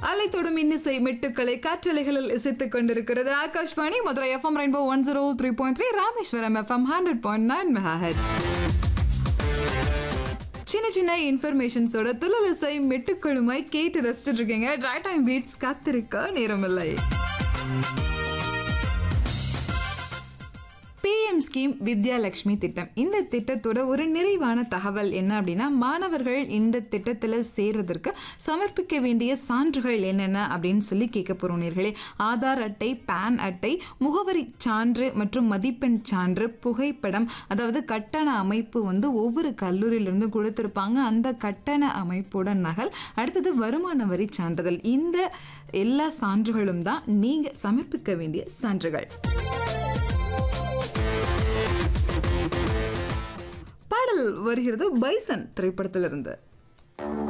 அலைத்தோடும் இன்னிசை மெட்டுக்களை காற்றலைகளில் இசைத்துக் கொண்டிருக்கிறது Akashvani Madurai FM Rainbow one zero three point three Rameswaram FM hundred point nine megahertz சின்ன சின்ன இன்ஃபர்மேஷன்ஸோட துளலிசை மெட்டுக்களுமாய் கேட்டு ரசிச்சுட்டு இருக்கீங்க ட்ரை டைம் பீட்ஸ் காத்திருக்க நேரமில்லை பிஎம் ஸ்கீம் வித்யாலட்சுமி திட்டம் இந்த திட்டத்தோட ஒரு நிறைவான தகவல் என்ன அப்படின்னா மாணவர்கள் இந்த திட்டத்தில் சேர்றதற்கு சமர்ப்பிக்க வேண்டிய சான்றுகள் என்னென்ன அப்படின்னு சொல்லி கேட்க போகிறோம் நேர்களே ஆதார் அட்டை பேன் அட்டை முகவரி சான்று மற்றும் மதிப்பெண் சான்று புகைப்படம் அதாவது கட்டண அமைப்பு வந்து ஒவ்வொரு கல்லூரியிலிருந்து கொடுத்துருப்பாங்க அந்த கட்டண அமைப்போட நகல் அடுத்தது வருமான வரி சான்றிதழ் இந்த எல்லா சான்றுகளும் தான் நீங்கள் சமர்ப்பிக்க வேண்டிய சான்றுகள் பாடல் வருகிறது பைசன் திரைப்படத்திலிருந்து